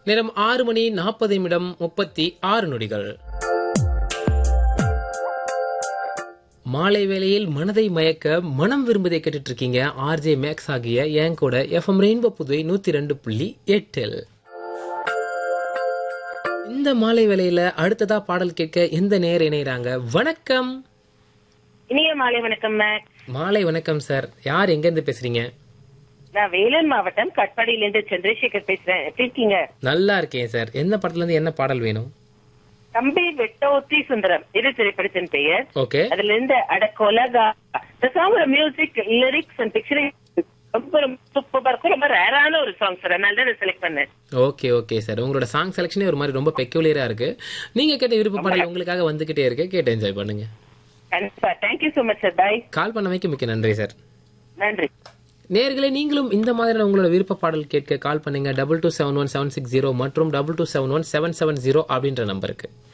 நேரம் ஆறு மணி நாற்பது நிமிடம் முப்பத்தி ஆறு நொடிகள் மாலை வேளையில் மனதை மயக்க மனம் விரும்புவதை கேட்டுட்டு இருக்கீங்க ஆர்ஜே மேக்ஸ் ஆகிய என் கூட எஃப்எம் ரெயின்போ புதுவை நூத்தி ரெண்டு புள்ளி எட்டில் இந்த மாலை வேளையில அடுத்ததா பாடல் கேட்க எந்த நேர் இணையறாங்க வணக்கம் இனிய மாலை வணக்கம் மேக் மாலை வணக்கம் சார் யார் எங்க இருந்து பேசுறீங்க நான் வேலூர் மாவட்டம் கட்பாடியில இருந்து சந்திரசேகர் பேசுறேன் எப்படி இருக்கீங்க நல்லா இருக்கேன் சார் எந்த படத்துல இருந்து என்ன பாடல் வேணும் தம்பி வெட்டோத்தி சுந்தரம் இது திரைப்படத்தின் பெயர் ஓகே அதுல இருந்து அட கொலகா இந்த song music lyrics and picturing ரொம்ப ரொம்ப சூப்பரா இருக்கும் ரொம்ப ரேரான ஒரு சாங் சார் அதனால தான் செலக்ட் பண்ணேன் ஓகே ஓகே சார் உங்களோட சாங் செலெக்ஷனே ஒரு மாதிரி ரொம்ப பெக்யூலியரா இருக்கு நீங்க கேட்ட விருப்ப பாடல் உங்களுக்காக வந்துகிட்டே இருக்கு கேட்டு என்ஜாய் பண்ணுங்க கண்டிப்பா thank you so much sir bye call பண்ணமைக்கு மிக்க நன்றி சார் நன்றி நேர்களே நீங்களும் இந்த மாதிரியான உங்களோட விருப்ப பாடல் கேட்க கால் பண்ணுங்க double two seven one seven six zero மற்றும் double two seven one seven seven zero அப்படின்ற நம்பருக்கு